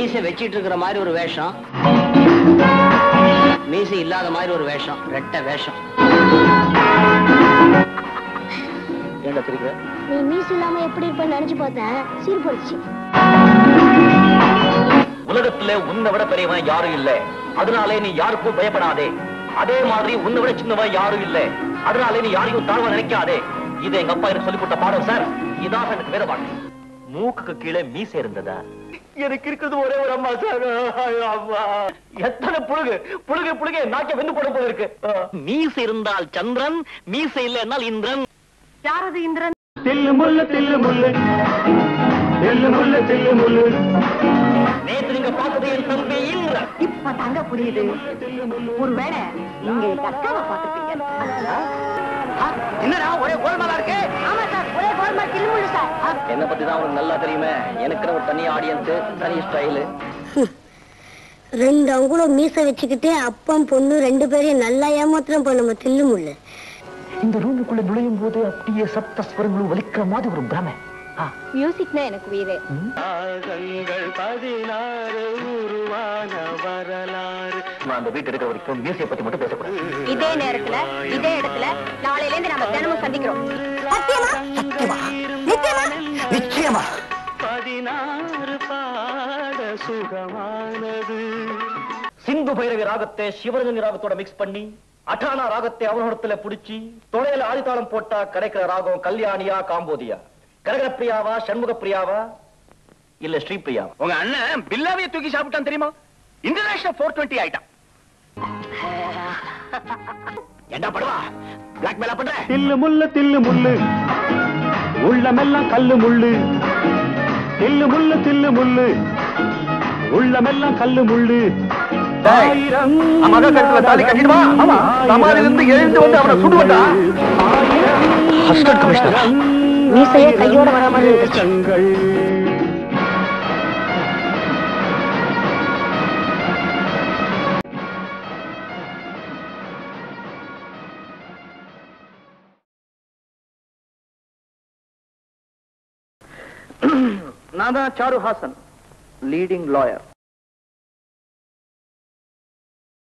மீசை வச்சிட்டு இருக்கிற மாதிரி ஒரு வேஷம் மீசை இல்லாத மாதிரி ஒரு வேஷம் ரெட்டை வேஷம் ஏண்டா சிரிக்கிற நீ மீஸ் இல்லாம எப்படி இருப்பேன்னு நினைச்சு பார்த்தேன் சீர் போடுச்சு உலகத்துல உன்னை விட பெரியவன் யாரும் இல்ல அதனாலே நீ யாருக்கும் பயப்படாதே அதே மாதிரி உன்னை விட சின்னவன் யாரும் இல்ல அதனாலே நீ யாரையும் தாழ்வா நினைக்காதே இது எங்க அப்பா எனக்கு சொல்லி கொடுத்த பாடம் சார் இதாக எனக்கு வேற பாடம் மூக்குக்கு கீழே மீசை இருந்ததா எனக்கு இருக்கிறது ஒரே ஒரு அம்மா சார் அம்மா எத்தனை புழுகு புழுகு புழுகு நாக்க வெந்து போட போல இருக்கு மீசை இருந்தால் சந்திரன் மீசை இல்லை என்னால் இந்திரன் யாரது இந்திரன் தில்லு முள்ளு தில்லு முள்ளு தில்லு முள்ளு தில்லு முள்ளு நேற்று நீங்க பார்த்தது என் தம்பி இந்திரன் இப்ப தாங்க புரியுது ஒருவேளை நீங்க எங்க அக்காவை பார்த்திருப்பீங்க என்னடா ஒரே கோல்மாலா இருக்கு ஆமா சார் ஒரே கோல்மால் கிளம்புது சார் என்ன பத்தி தான் உனக்கு நல்லா தெரியுமே எனக்கு ஒரு தனி ஆடியன்ஸ் தனி ஸ்டைலு ரெண்டு அங்குலம் மீசை வச்சுக்கிட்டு அப்பம் பொண்ணு ரெண்டு பேரையும் நல்லா ஏமாத்திரம் போய் நம்ம தில்லு முள்ளு இந்த ரூமுக்குள்ள நுழையும் போது அப்படியே சப்த ஸ்வரங்களும் வலிக்கிற மாதிரி ஒரு பிரமை மியூசிக்னா எனக்கு உயிரே ராகங்கள் பதினாறு உருவான வரலாறு நான் அந்த வீட்டு இருக்கிற வரைக்கும் மியூசியை பத்தி மட்டும் பேசக்கூடாது இதே நேரத்துல இதே இடத்துல நாளையில இருந்து நம்ம தினமும் சந்திக்கிறோம் நிச்சயமா பதினாறு பாட சுகமானது சிந்து பைரவி ராகத்தை சிவரஞ்சனி ராகத்தோட மிக்ஸ் பண்ணி அட்டானா ராகத்தை அவனோடத்துல புடிச்சு தொலையில ஆதித்தாளம் போட்டா கிடைக்கிற ராகம் கல்யாணியா காம்போதியா கரகர பிரியாவா சண்முக பிரியாவா இல்ல ஸ்ரீபிரியா உங்க அண்ணன் பில்லாவே தூக்கி சாப்பிட்டான் தெரியுமா இன்டர்நேஷனல் போர் டுவெண்ட்டி ஆயிட்டான் என்ன படுவா பிளாக் மேல பண்ற தில்லு முள்ளு தில்லு முள்ளு உள்ளமெல்லாம் கல்லு முள்ளு தில்லு முள்ளு தில்லு முள்ளு உள்ளமெல்லாம் கல்லு முள்ளு ஆயிரம் மக கழுத்துல தாலி கட்டிடுவா சமாதியிலிருந்து எழுந்து வந்து அவனை சுடுவதா Assistant Commissioner. மீசையே கையோட வர மாதிரி இருந்துச்சு கண்கள் நான் தான் சாரு ஹாசன் லீடிங் லாயர்